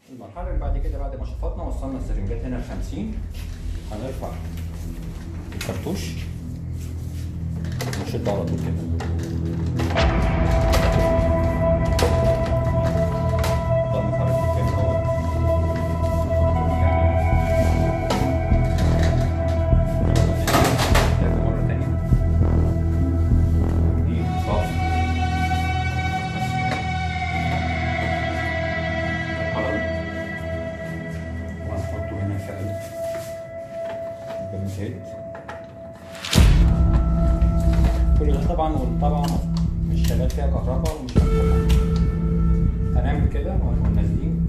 المرحله اللي بعد كده بعد ما شفطنا وصلنا السرنجات هنا ل 50 هنرفع الكرتوش ونشده على طول كده ده المخرج بالكامل اهوت مرة تانية دي صف القلم وهنحطه هنا في قلب البنزيت كل ده طبعا طبعا مش شغال فيها كهرباء ومش مفتوحة هنعمل كده وهنكون نازلين